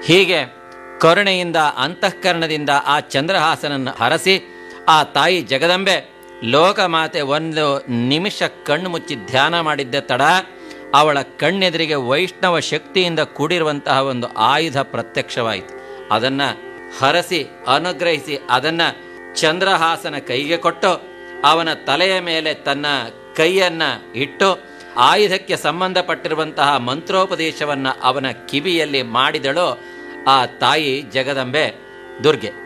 ಹೀಗೆ ಕರುಣೆಯಿಂದ ಅಂತಃಕರಣದಿಂದ ಆ ಚಂದ್ರಹಾಸನನ್ನು ಹರಸಿ ಆ ತಾಯಿ ಜಗದಂಬೆ ಲೋಕಮಾತೆ ಒಂದು ನಿಮಿಷ ಕಣ್ಣು ಮುಚ್ಚಿ ಧ್ಯಾನ ಮಾಡಿದ್ದೆ ತಡ ಅವಳ ಕಣ್ಣೆದುರಿಗೆ ವೈಷ್ಣವ ಶಕ್ತಿಯಿಂದ ಕೂಡಿರುವಂತಹ ಒಂದು ಆಯುಧ ಪ್ರತ್ಯಕ್ಷವಾಯಿತು ಅದನ್ನು ಹರಸಿ ಅನುಗ್ರಹಿಸಿ ಅದನ್ನು ಚಂದ್ರಹಾಸನ ಕೈಗೆ ಕೊಟ್ಟು ಅವನ ತಲೆಯ ಮೇಲೆ ತನ್ನ ಕೈಯನ್ನ ಇಟ್ಟು ಆಯುಧಕ್ಕೆ ಸಂಬಂಧಪಟ್ಟಿರುವಂತಹ ಮಂತ್ರೋಪದೇಶವನ್ನ ಅವನ ಕಿವಿಯಲ್ಲಿ ಮಾಡಿದಳು ಆ ತಾಯಿ ಜಗದಂಬೆ ದುರ್ಗೆ